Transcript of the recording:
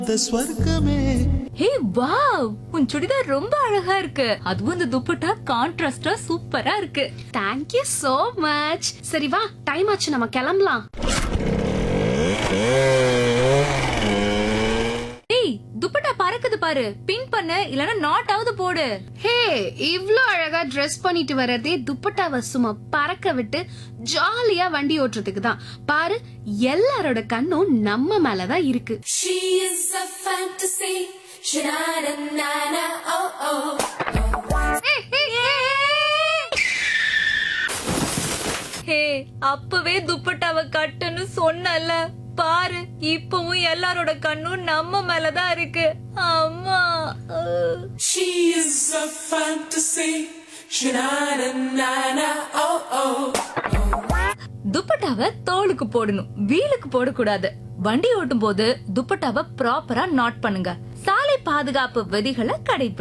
இந்த ஸ்வர்க்கமே hey wow உன் சுடிதார் ரொம்ப அழகா இருக்கு அதுவும் இந்த துப்பட்டா கான்ட்ராஸ்டா சூப்பரா இருக்கு தேங்க் யூ so மச் சரி வா டைம் ஆச்சு நம்ம கிளம்பலாம் ஏய் துப்பட்டா பறக்குது பாரு பின் பண்ணு இல்லனா நாட் ஆவது போடு ஹே இவ்ளோ அழகா Dress பண்ணிட்டு வர்றதே துப்பட்டாவை சும்மா பறக்க விட்டு ஜாலியா வண்டி ஓட்டுறதுக்கு தான் பாரு எல்லாரோட கண்ணும் நம்ம மேலதான் இருக்கு She is a fantasy. Sha-na-na-na-na, oh oh. ஹே அப்பவே துப்பட்டாவை கட்டுன்னு சொன்னல பாரு இப்பவும் எல்லாரோட கண்ணும் நம்ம மேலதான் இருக்கு அம்மா அஹ். She is a fantasy. Sha-na-na-na-na, oh oh. துப்பட்டாவை தோலுக்கு போடணும் வீலுக்கு போடக்கூடாது வண்டி ஓட்டும் போது துப்பட்டாவை ப்ராப்பரா நாட் பண்ணுங்க சாலை பாதுகாப்பு விதிகளை கடைபிடி